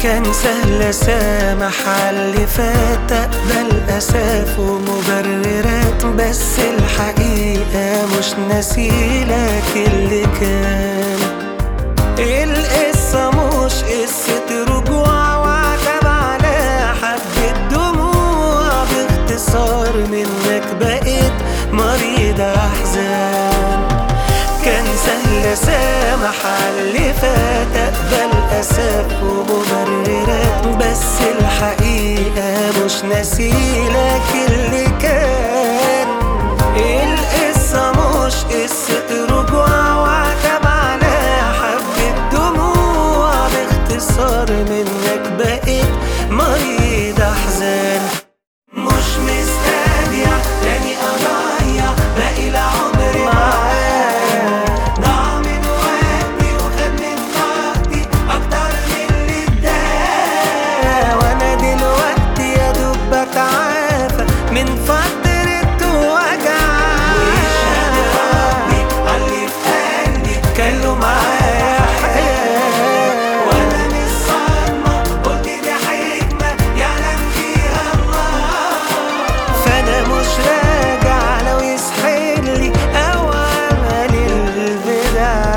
كان سهل اسامح عاللي فات اقبل اساف ومبررات بس الحقيقة مش ناسيلك اللي كان القصة مش قصة رجوع وعتب على حبة دموع باختصار منك بقيت مريض احزان كان سهل اسامح عاللي فات اقبل اساف ومبررات بس الحقيقة مش ناسيلك اللي كان القصة مش قصة رجوع وعتب على حبة دموع باختصار منك بقيت مريض احزان مش مسترجع تاني اضيع باقي العمر معاه ضاع من وقتي وخد من طاقتي اكتر من اللي اداه وانا دلوقتي يا دوب بتعافى من فترة وجع ويشهد ربي عاللي في قلبي كان له معايا حياة وانا من الصدمة قلت دي حكمة يعلم فيها الله فانا مش راجع لو يسحب لي او عمل البدع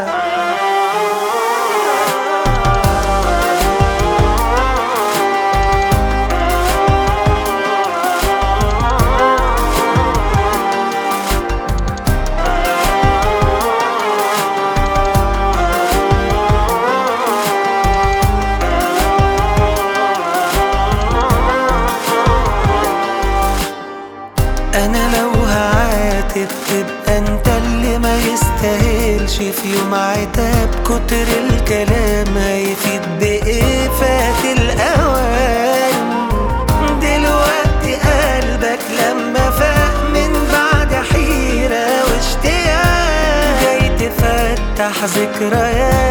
انا لو هعاتب تبقى انت اللي ما يستاهلش في يوم عتاب كتر الكلام هيفيد بايه فات الاوان دلوقتي قلبك لما فاق من بعد حيرة واشتياق جاي تفتح ذكريات